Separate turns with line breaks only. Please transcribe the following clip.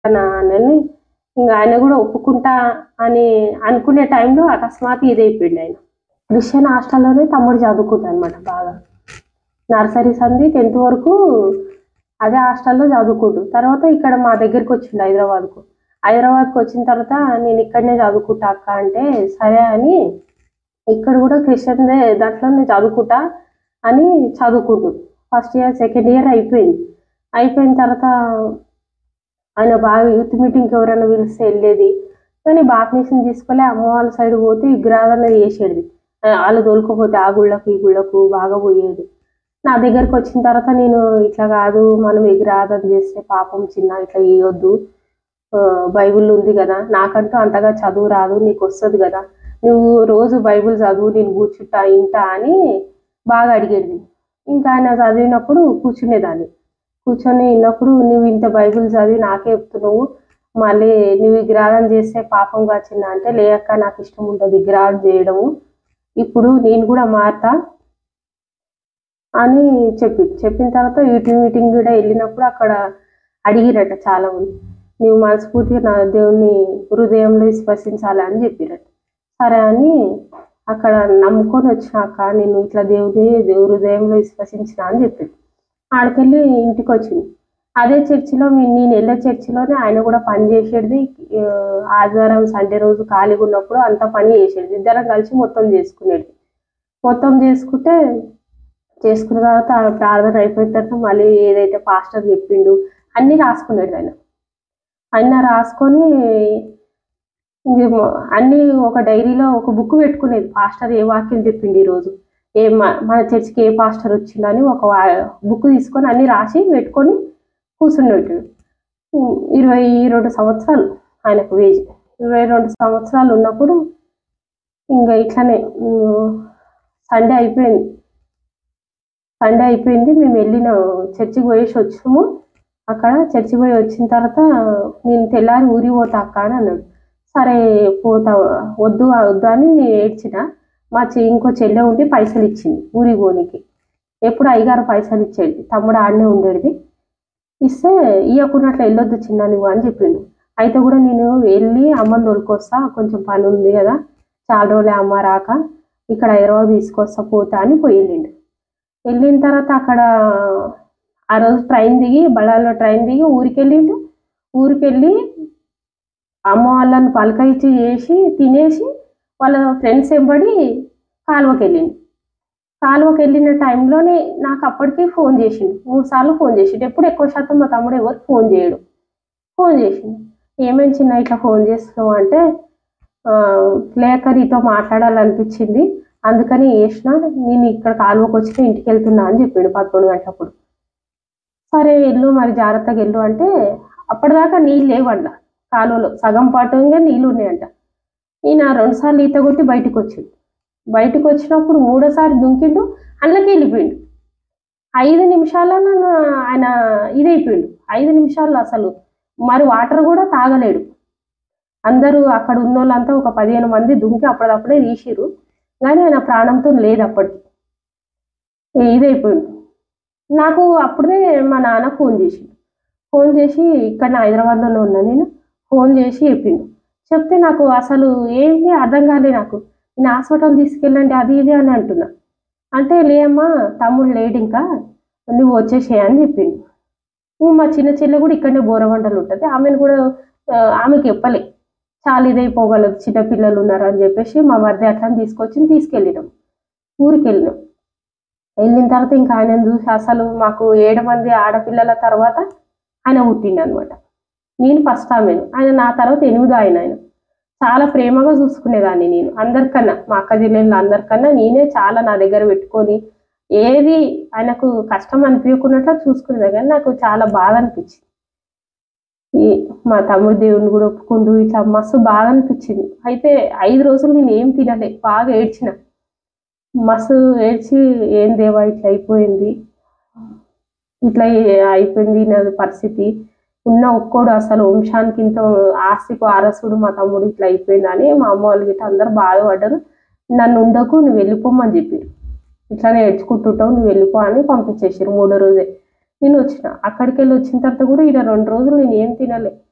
అని ఇంకా ఆయన కూడా ఒప్పుకుంటా అని అనుకునే టైంలో అకస్మాత్ ఇది అయిపోయింది ఆయన క్రిస్టియన్ హాస్టల్లోనే తమ్ముడు చదువుకుంటాడు అనమాట బాగా నర్సరీ సంది టెన్త్ వరకు అదే హాస్టల్లో చదువుకుంటు తర్వాత ఇక్కడ మా దగ్గరికి వచ్చిండు హైదరాబాద్కు హైదరాబాద్కి వచ్చిన తర్వాత నేను ఇక్కడనే చదువుకుంటా అక్క అంటే సరే అని ఇక్కడ కూడా క్రిస్టియన్ దాంట్లో నేను చదువుకుంటా అని చదువుకుంటు ఫస్ట్ ఇయర్ సెకండ్ ఇయర్ అయిపోయింది అయిపోయిన తర్వాత ఆయన బాగా యూత్ మీటింగ్కి ఎవరైనా పిలిస్తే వెళ్ళేది కానీ బాప్నేషన్ తీసుకెళ్ళి అమ్మ వాళ్ళ సైడ్ పోతే విగ్రహాలను చేసేది ఆ, వాళ్ళు తోలుకోపోతే ఆ గుళ్ళకు ఈ గుళ్ళకు బాగా పోయేది నా దగ్గరకు వచ్చిన తర్వాత నేను ఇట్లా కాదు మనం విగ్రహాలను చేస్తే పాపం చిన్న ఇట్లా చేయొద్దు ఆ, బైబిల్ ఉంది కదా నాకంటూ అంతగా చదువు రాదు నీకు వస్తుంది కదా నువ్వు రోజు బైబిల్ చదువు నేను కూర్చుంటా ఇంటా అని బాగా అడిగేది ఇంకా ఆయన చదివినప్పుడు కూర్చునేదాన్ని కూర్చొని విన్నప్పుడు నువ్వు ఇంత బైబిల్ చదివి నాకే చెప్తున్నావు మళ్ళీ నువ్వు విగ్రహాలను చేస్తే పాపం కాచిందా అంటే లేక నాకు ఇష్టం ఉండదు విగ్రహాలు చేయడము ఇప్పుడు నేను కూడా మారతా అని చెప్పి చెప్పిన తర్వాత యూట్యూబ్ మీటింగ్ కూడా వెళ్ళినప్పుడు అక్కడ అడిగిరట చాలా మంది నువ్వు మనస్ఫూర్తిగా నా దేవుని హృదయంలో విశ్వసించాలి అని చెప్పిరట సరే అని అక్కడ నమ్ముకొని వచ్చినాక నేను ఇట్లా దేవుని దేవు హృదయంలో విశ్వసించిన అని చెప్పింది ఆడికెళ్ళి ఇంటికి వచ్చింది అదే చర్చిలో మీ- నేను వెళ్ళే చర్చిలోనే ఆయన కూడా పని చేసేది ఆ, ఆదివారం సండే రోజు ఖాళీగా ఉన్నప్పుడు అంతా పని చేసేది ఇద్దరం కలిసి మొత్తం చేసుకునేది మొత్తం చేసుకుంటే చేసుకున్న తర్వాత ఆ ప్రార్థన అయిపోయిన తర్వాత మళ్ళీ ఏదైతే పాస్టర్ చెప్పిండు అన్నీ రాసుకునేది ఆయన అన్న రాసుకొని ఇంకేమో అన్నీ ఒక డైరీలో ఒక బుక్ పెట్టుకునేది పాస్టర్ ఏ వాక్యం చెప్పిండు ఈరోజు ఏ మ- మన చర్చికి ఏ పాస్టర్ వచ్చిందని ఒక బుక్ తీసుకొని అన్ని రాసి పెట్టుకొని కూర్చున్నట్టు ఇరవై రెండు సంవత్సరాలు ఆయనకు వేజ్ ఇరవై రెండు సంవత్సరాలు ఉన్నప్పుడు ఇంకా ఇట్లానే సండే అయిపోయింది సండే అయిపోయింది మేము వెళ్ళిన చర్చికి పోయేసి వచ్చాము అక్కడ చర్చికి పోయి వచ్చిన తర్వాత నేను తెల్లారి ఊరికి పోతా అక్క అని అన్నాడు సరే పోతా వద్దు వద్దు అని నేను ఏడ్చిన మా చె ఇంకో చెల్లె ఉండి పైసలు ఇచ్చింది ఊరికి పోనీకి ఎప్పుడు అయ్యగారు పైసలు ఇచ్చేది తమ్ముడు ఆడనే ఉండేది ఇస్తే ఇవ్వకున్నట్లు వెళ్ళొద్దు చిన్న నువ్వు అని చెప్పిండు అయితే కూడా నేను వెళ్ళి అమ్మని తోలుకొస్తా కొంచెం పని ఉంది కదా చాలా రోజులే అమ్మ రాక ఇక్కడ హైదరాబాద్ తీసుకొస్తా పోతా అని పోయి వెళ్ళిండు వెళ్ళిన తర్వాత అక్కడ ఆ రోజు ట్రైన్ దిగి బళ్ళాల్లో ట్రైన్ దిగి ఊరికి వెళ్ళిండు ఊరికి వెళ్ళి అమ్మ వాళ్ళని పలకరించి చేసి తినేసి వాళ్ళ ఫ్రెండ్స్ వెంబడి కాలువకి వెళ్ళిండు కాలువకి వెళ్ళిన టైంలోనే నాకు అప్పటికి ఫోన్ చేసిండు మూడు సార్లు ఫోన్ చేసిండు ఎప్పుడు ఎక్కువ శాతం మా తమ్ముడు ఎవరు ఫోన్ చేయడు ఫోన్ చేసిండు ఏమేమి చిన్న ఇట్లా ఫోన్ చేస్తున్నావు అంటే "ఆ, లేక నీతో మాట్లాడాలనిపించింది అందుకని చేసిన నేను ఇక్కడ కాలువకి వచ్చిన ఇంటికి వెళ్తున్నా అని చెప్పిండు పదకొండు గంటలప్పుడు సరే వెళ్ళు మరి జాగ్రత్తగా వెళ్ళు అంటే అప్పటిదాకా నీళ్ళు లేవంట కాలువలో సగం పాటుగా నీళ్ళు ఉన్నాయంట ఈయన రెండుసార్లు ఈత కొట్టి బయటకు వచ్చిండు బయటకు వచ్చినప్పుడు మూడోసారి దుంకిండు అందులోకి వెళ్ళిపోయిండు ఐదు నిమిషాలలో ఆయన ఇదైపోయిండు ఐదు నిమిషాల్లో అసలు మరి వాటర్ కూడా తాగలేడు అందరూ అక్కడ ఉన్న వాళ్ళంతా ఒక పదిహేను మంది దుంకి అప్పటిదప్పుడే తీసిరు కానీ ఆయన ప్రాణంతో లేదు అప్పటికి ఏ ఇదైపోయిండు నాకు అప్పుడే మా నాన్న ఫోన్ చేసిండు ఫోన్ చేసి ఇక్కడ హైదరాబాద్లోనే ఉన్నా నేను ఫోన్ చేసి చెప్పిండు చెప్తే నాకు అసలు ఏంటి అర్థం కాలే నాకు నేను హాస్పిటల్ తీసుకెళ్ళండి అది ఇది అని అంటున్నా అంటే లేమ్మా తమ్ముడు లేడు ఇంకా నువ్వు వచ్చేసేయ్ అని చెప్పిండు ఇంక మా చిన్న చెల్లె కూడా ఇక్కడనే బోరవండలు ఉంటుంది ఆమెను కూడా ఆ, ఆమెకి చెప్పలే చాలా ఇదైపోగలదు చిన్న పిల్లలు ఉన్నారు అని చెప్పేసి మా మరిది అట్లా తీసుకొచ్చి తీసుకెళ్ళినాం ఊరికి వెళ్ళినాం వెళ్ళిన తర్వాత ఇంకా ఆయన చూసి అసలు మాకు ఏడు మంది ఆడపిల్లల తర్వాత ఆయన పుట్టిండు అనమాట నేను ఫస్ట్ ఆమెను ఆయన నా తర్వాత ఎనిమిదో ఆయన ఆయన చాలా ప్రేమగా చూసుకునేదాన్ని నేను అందరికన్నా మా అక్క చెల్లెళ్ళు అందరికన్నా నేనే చాలా నా దగ్గర పెట్టుకొని ఏది ఆయనకు కష్టం అనిపించకున్నట్లు చూసుకునేది కానీ నాకు చాలా బాధ అనిపించింది ఈ మా తమ్ముడు దేవుని కూడా ఒప్పుకుంటూ ఇట్లా మస్తు బాధ అనిపించింది అయితే ఐదు రోజులు నేను ఏం తినలే బాగా ఏడ్చిన మస్తు ఏడ్చి ఏం దేవా ఇట్లా అయిపోయింది ఇట్లా ఏ- అయిపోయింది నా పరిస్థితి ఉన్న ఒక్కోడు అసలు వంశానికి ఇంత ఆస్తికి వారసుడు మా తమ్ముడు ఇట్లా అయిపోయిందని మా అమ్మ వాళ్ళు గిట్ట అందరు బాధపడ్డారు నన్ను ఉండకు నువ్వు వెళ్ళిపోమని చెప్పారు ఇట్లానే ఏడ్చుకుంటుంటావు నువ్వు వెళ్ళిపో అని పంపించేసారు మూడో రోజే నేను వచ్చిన అక్కడికి వెళ్ళి వచ్చిన తర్వాత కూడా ఈడ రెండు రోజులు నేను ఏం తినలే